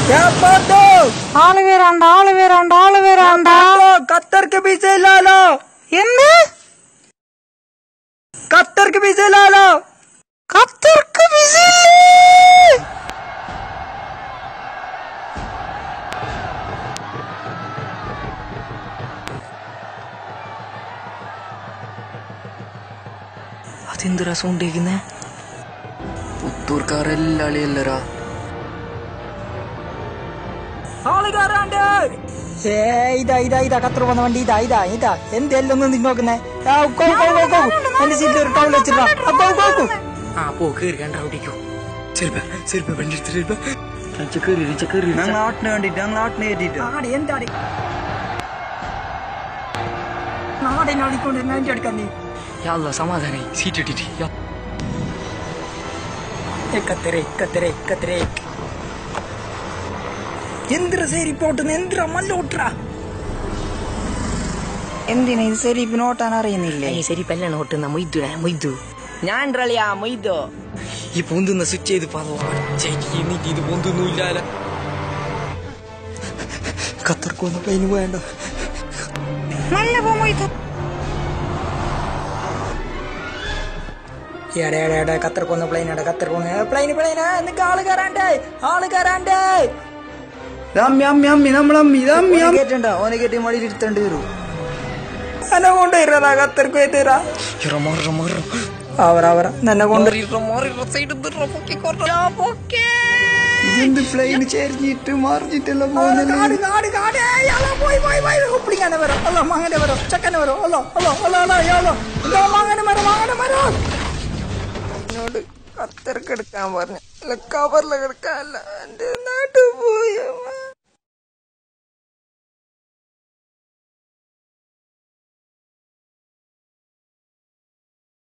ആള് വരാണ്ട ആള് വരാണ്ട ആള് വരാണ്ട ഖത്തർക്ക് വിസ ഇല്ലാലോ എന്ത് ഖത്തർക്ക് വിസ ഇല്ലാലോ ഖത്തർക്ക് വിസ അതെന്തിനാ സൗണ്ട് കേൾക്കുന്നേ പുത്തൂർക്കാരെല്ലാം അളിയല്ലരാ ഏ ഇതാ ഇതാ ഇതാ ഖത്തർ വന്ന വണ്ടി ഇതാ ഇതാ ഇതാ എന്തെല്ലാം ഒന്ന് നോക്കുന്നേ എന്റെ സീറ്റിൽ ഒരു ടൗൾ വെച്ചിട്ടാ ആ പോ കേറി കണ്ട ഓടിക്കോ ചെറുപ്പ ചെറുപ്പ വണ്ടി എടുത്തിട്ട് ചക്കറി ചക്കറി നാട്ടിന് വേണ്ടിട്ട് നാട്ടിന് വേണ്ടിട്ട് ആടെ എന്താടി നാടിനെ അടിക്കൊണ്ട് എന്നെ എടുക്കാൻ നീ യാള്ള സമാധാനായി സീറ്റ് ഇട്ടിട്ട് യാ. കത്തരേ കത്തരേ കത്തരേ എന്തിര ശരി പോട്ടുന്ന എന്തിര മല്ലോട്ര എന്തിനാ ഇത് സെരീപ്പിന് ഓട്ടാൻ അറിയുന്നില്ലേ ഏയ് ശരി പെല്ലാണ് ഓട്ടുന്ന മൊയ്തുടാ മൊയ്തു ഞാൻ റളിയാ മൊയ്തോ ഈ പൊന്തുന്ന സ്വിച്ച് ചെയ്ത് എന്നിട്ട് ഇത് പൊന്തൊന്നുമില്ലാല ഖത്തർക്കൊന്നും പ്ലെയിന് പോയണ്ട നല്ല പോ മൊയ്തു എടേ എടേ എടേ ഖത്തർക്കൊന്ന് പ്ലെയിൻ എടാ ഖത്തർക്കൊന്ന് പ്ലെയിന് പ്ലെയിന് എന്നിട്ട് ആള് കയറാണ്ടേ ആള് കയറാണ്ടേ കേട്ടിട്ടുണ്ടോ ഓനെ കേട്ടി മടിയിൽ ഇരുത്തേണ്ടി വരൂ എന്നെ കൊണ്ടുവരാ ഖത്തർക്ക് എത്തിരാ അവര അവര എന്നെ കൊണ്ട് ഇതെന്ത് പ്ലെയിൻ ചേരിഞ്ഞിട്ട് മറിഞ്ഞിട്ടല്ലോ അങ്ങനെ വരോ അല്ലോ അങ്ങനെ വരോ ചക്കനെ വരോ അല്ലോ അല്ലോ അല്ലോ അല്ലോ അല്ലോ അല്ലോ അങ്ങനെ വരോ അങ്ങനെ വരോ എന്നോട് കത്തർക്ക് എടുക്കാൻ പറഞ്ഞു അല്ല കവറിൽ കിടക്കാനല്ല എന്റെ നാട്ടിൽ